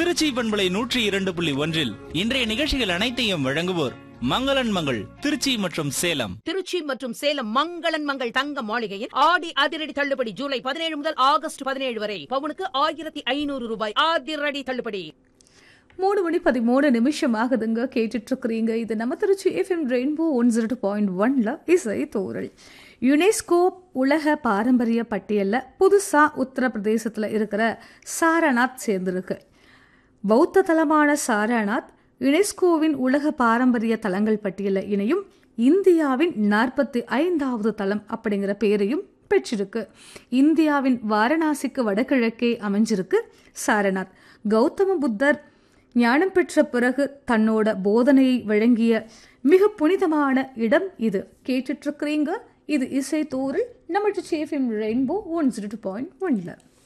திருச்சி பண்பலை நூற்றி இரண்டு புள்ளி ஒன்றில் இன்றைய நிகழ்ச்சிகள் அனைத்தையும் வழங்குவோர் மங்களன் மங்கள் திருச்சி மற்றும் சேலம் திருச்சி மற்றும் சேலம் மங்களன் மங்கள் தங்க மாளிகையில் ஆடி அதிரடி தள்ளுபடி ஜூலை பதினேழு முதல் ஆகஸ்ட் பதினேழு வரை பவுனுக்கு ஆயிரத்தி ஐநூறு ரூபாய் அதிரடி தள்ளுபடி மூணு மணி பதிமூணு நிமிஷம் ஆகுதுங்க கேட்டுட்டு இருக்கிறீங்க இது நம்ம Tiruchi FM rainbow one zero two point ஒன்ல இசை தோரல் யுனெஸ்கோ உலக பாரம்பரிய பட்டியலில் புதுசாக உத்தரப்பிரதேசத்தில் இருக்கிற சாரநாத் சேர்ந்திருக்கு பௌத்த தலமான சாரநாத் யுனெஸ்கோவின் உலக பாரம்பரிய தலங்கள் பட்டியலில் இணையும் இந்தியாவின் நாற்பத்தி ஐந்தாவது தலம் அப்படிங்கிற பேரையும் பெற்றிருக்கு இந்தியாவின் வாரணாசிக்கு வடகிழக்கே அமைஞ்சிருக்கு சாரநாத் கௌதம புத்தர் ஞானம் பெற்ற பிறகு தன்னோட போதனையை வழங்கிய மிக புனிதமான இடம் இது கேட்டுட்டு இருக்கிறீங்க இது இசை தோறில் நம்ம சேஃபிம் rainbow one zero two point ஒன்ல